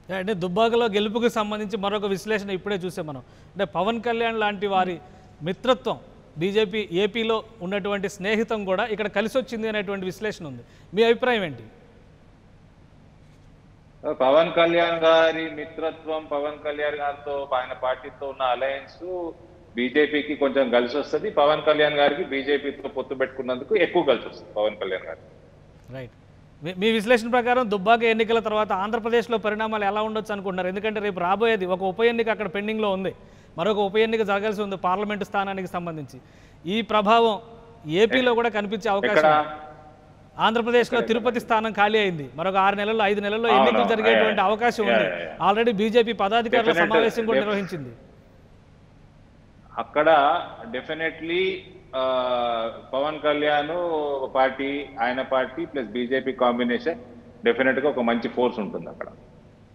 అంటే దుబ్బాకలో గెలుపుకి సంబంధించి మరొక విశ్లేషణ ఇప్పుడే చూసాం మనం అంటే పవన్ కళ్యాణ్ లాంటి వారి మిత్రత్వం బీజేపీ ఏపీలో ఉన్నటువంటి స్నేహితం కూడా ఇక్కడ కలిసి వచ్చింది అనేటువంటి విశ్లేషణ ఉంది మీ అభిప్రాయం ఏంటి పవన్ కళ్యాణ్ గారి మిత్రత్వం పవన్ కళ్యాణ్ గారితో ఆయన పార్టీతో ఉన్న అలయన్స్ బీజేపీకి కొంచెం కలిసి వస్తుంది పవన్ కళ్యాణ్ గారికి బీజేపీతో పొత్తు పెట్టుకున్నందుకు ఎక్కువ కలిసి వస్తుంది పవన్ కళ్యాణ్ గారికి రైట్ మీ- మీ విశ్లేషణ ప్రకారం దుబ్బాక ఎన్నికల తర్వాత ఆంధ్రప్రదేశ్లో పరిణామాలు ఎలా ఉండొచ్చు అనుకుంటున్నారు ఎందుకంటే రేపు రాబోయేది ఒక ఉప ఎన్నిక అక్కడ పెండింగ్లో ఉంది మరొక ఉప ఎన్నిక జరగాల్సి ఉంది పార్లమెంటు స్థానానికి సంబంధించి ఈ ప్రభావం ఏపీలో కూడా కనిపించే అవకాశం ఇక్కడ ఉంది. ఆంధ్రప్రదేశ్లో తిరుపతి స్థానం ఖాళీ అయింది మరొక ఆరు నెలల్లో ఐదు నెలల్లో ఎన్నికలు అవును. జరిగేటువంటి యా, అవకాశం యా, ఉంది యా, యా. ఆల్రెడీ బీజేపీ పదాధికారుల Definite- సమావేశం కూడా def- నిర్వహించింది అక్కడ డెఫినెట్లీ పవన్ కళ్యాణ్ ఒక పార్టీ ఆయన party plus BJP combination definite గా ఒక మంచి ఫోర్స్ ఉంటుంది అక్కడ